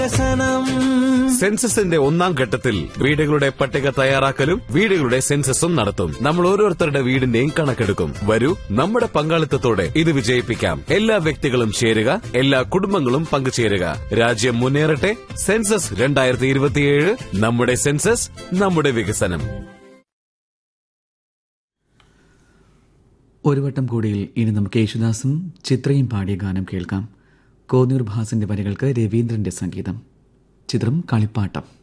സെൻസസിന്റെ ഒന്നാം ഘട്ടത്തിൽ വീടുകളുടെ പട്ടിക തയ്യാറാക്കലും വീടുകളുടെ സെൻസസും നടത്തും നമ്മൾ ഓരോരുത്തരുടെ വീടിന്റെയും കണക്കെടുക്കും വരൂ നമ്മുടെ പങ്കാളിത്തത്തോടെ ഇത് വിജയിപ്പിക്കാം എല്ലാ വ്യക്തികളും ചേരുക എല്ലാ കുടുംബങ്ങളും പങ്കുചേരുക രാജ്യം മുന്നേറട്ടെ സെൻസസ് രണ്ടായിരത്തി ഇരുപത്തിയേഴ് നമ്മുടെ സെൻസസ് നമ്മുടെ വികസനം ഒരു വട്ടം കൂടിയിൽ ഇനി നമുക്ക് യേശുദാസും ചിത്രയും പാടിയ ഗാനം കേൾക്കാം കോന്നൂർ ഭാസിന്റെ വരികൾക്ക് രവീന്ദ്രന്റെ സംഗീതം ചിത്രം കളിപ്പാട്ടം